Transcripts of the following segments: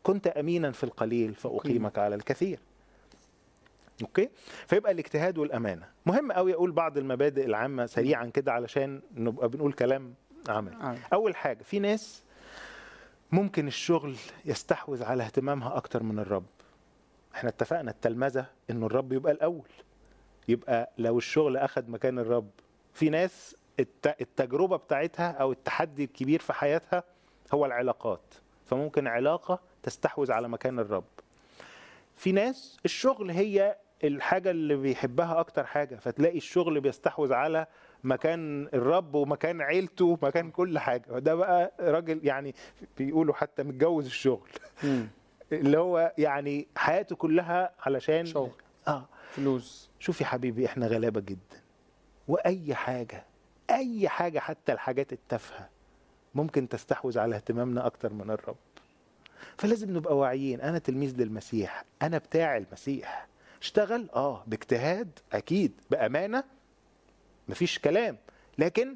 كنت امينا في القليل فاقيمك على الكثير اوكي فيبقى الاجتهاد والامانه مهم قوي اقول بعض المبادئ العامه سريعا كده علشان نبقى بنقول كلام عملي آه. اول حاجه في ناس ممكن الشغل يستحوذ على اهتمامها اكتر من الرب احنا اتفقنا التلمذه انه الرب يبقى الاول يبقى لو الشغل اخذ مكان الرب في ناس الت- التجربه بتاعتها او التحدي الكبير في حياتها هو العلاقات فممكن علاقه تستحوذ على مكان الرب في ناس الشغل هي الحاجه اللي بيحبها اكتر حاجه فتلاقي الشغل بيستحوذ على مكان الرب ومكان عيلته ومكان كل حاجه وده بقى راجل يعني بيقولوا حتى متجوز الشغل مم. اللي هو يعني حياته كلها علشان شغل اه فلوس شوف يا حبيبي احنا غلابه جدا واي حاجه اي حاجه حتى الحاجات التافهه ممكن تستحوذ على اهتمامنا اكتر من الرب فلازم نبقى واعيين انا تلميذ للمسيح انا بتاع المسيح اشتغل اه باجتهاد اكيد بامانه مفيش كلام لكن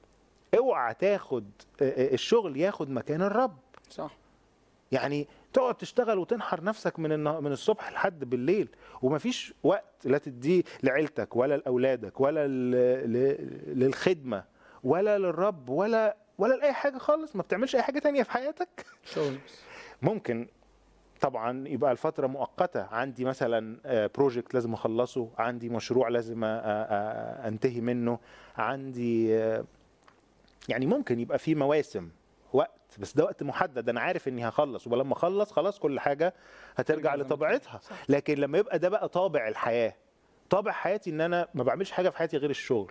اوعى تاخد آه، آه، الشغل ياخد مكان الرب صح يعني تقعد تشتغل وتنحر نفسك من النه... من الصبح لحد بالليل ومفيش وقت لا تديه لعيلتك ولا لاولادك ولا ل... ل... للخدمه ولا للرب ولا ولا لاي حاجه خالص ما بتعملش اي حاجه تانية في حياتك شغل بس ممكن طبعا يبقى الفترة مؤقتة عندي مثلا بروجكت لازم اخلصه عندي مشروع لازم أ- أ- انتهي منه عندي آه، يعني ممكن يبقى في مواسم وقت بس ده وقت محدد انا عارف اني هخلص ولما اخلص خلاص كل حاجة هترجع ترجع زي ما لطبيعتها كانت. صح. لكن لما يبقى ده بقى طابع الحياة طابع حياتي ان انا ما بعملش حاجة في حياتي غير الشغل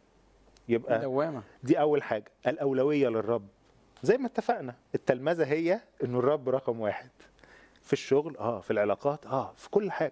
يبقى دوامه دي اول حاجه الاولويه للرب زي ما اتفقنا التلمذه هي انه الرب رقم واحد في الشغل اه في العلاقات اه في كل حاجه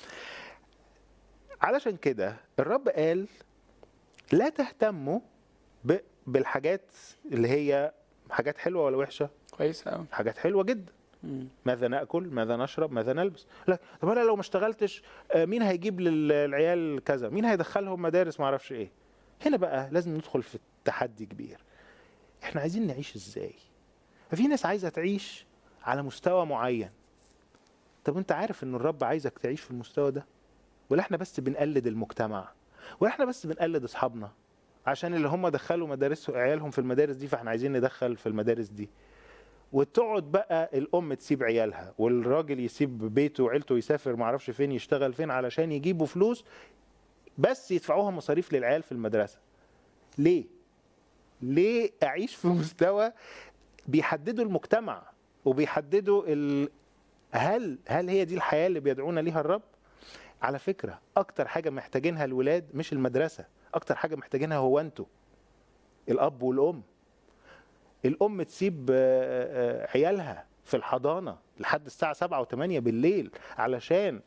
علشان كده الرب قال لا تهتموا ب- بالحاجات اللي هي حاجات حلوه ولا وحشه كويسه قوي حاجات حلوه جدا مم. ماذا ناكل ماذا نشرب ماذا نلبس لا طب انا لو ما اشتغلتش آه، مين هيجيب للعيال كذا مين هيدخلهم مدارس ما اعرفش ايه هنا بقى لازم ندخل في تحدي كبير احنا عايزين نعيش ازاي ففي ناس عايزه تعيش على مستوى معين طب انت عارف ان الرب عايزك تعيش في المستوى ده ولا احنا بس بنقلد المجتمع ولا احنا بس بنقلد اصحابنا عشان اللي هم دخلوا مدارس عيالهم في المدارس دي فاحنا عايزين ندخل في المدارس دي وتقعد بقى الام تسيب عيالها والراجل يسيب بيته وعيلته يسافر معرفش فين يشتغل فين علشان يجيبوا فلوس بس يدفعوها مصاريف للعيال في المدرسه ليه ليه اعيش في مستوى بيحددوا المجتمع وبيحددوا ال... هل هل هي دي الحياه اللي بيدعونا ليها الرب على فكره اكتر حاجه محتاجينها الولاد مش المدرسه اكتر حاجه محتاجينها هو انتوا الاب والام الام تسيب آه، آه، عيالها في الحضانه لحد الساعه 7 و8 بالليل علشان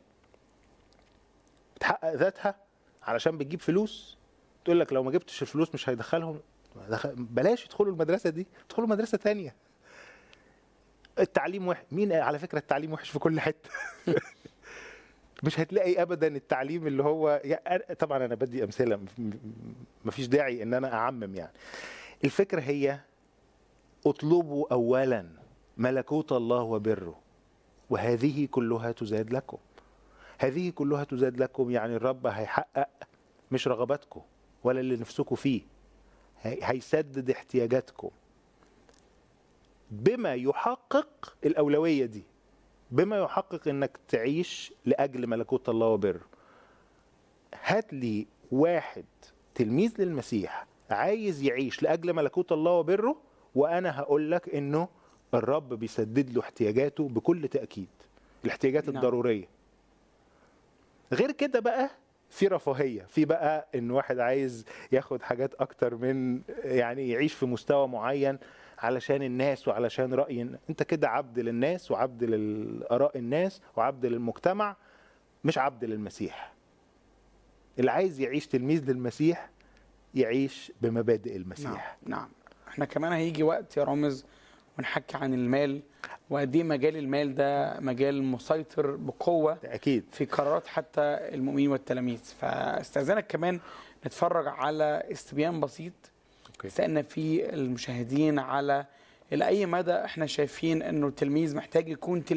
تحقق ذاتها علشان بتجيب فلوس تقول لك لو ما جبتش الفلوس مش هيدخلهم دخل- بلاش يدخلوا المدرسه دي ادخلوا مدرسه تانية التعليم وحش مين على فكره التعليم وحش في كل حته مش هتلاقي ابدا التعليم اللي هو يعني أنا- طبعا انا بدي امثله م- م- مفيش داعي ان انا اعمم يعني الفكره هي اطلبوا اولا ملكوت الله وبره وهذه كلها تزاد لكم هذه كلها تزاد لكم يعني الرب هيحقق مش رغباتكم ولا اللي نفسكم فيه هي- هيسدد احتياجاتكم بما يحقق الأولوية دي بما يحقق انك تعيش لأجل ملكوت الله وبره هات لي واحد تلميذ للمسيح عايز يعيش لأجل ملكوت الله وبره وأنا هقول لك إنه الرب بيسدد له احتياجاته بكل تأكيد الاحتياجات نعم. الضرورية غير كده بقى في رفاهية في بقى ان واحد عايز ياخد حاجات اكتر من يعني يعيش في مستوى معين علشان الناس وعلشان رأي الن- انت كده عبد للناس وعبد للآراء الناس وعبد للمجتمع مش عبد للمسيح اللي عايز يعيش تلميذ للمسيح يعيش بمبادئ نعم المسيح نعم احنا كمان هيجي وقت يا رامز ونحكي عن المال وقد ايه مجال المال ده مجال مسيطر بقوه ده اكيد في قرارات حتى المؤمنين والتلاميذ فاستاذنك كمان نتفرج على استبيان بسيط أوكي. سألنا فيه المشاهدين على إلى أي مدى احنا شايفين انه التلميذ محتاج يكون تلميذ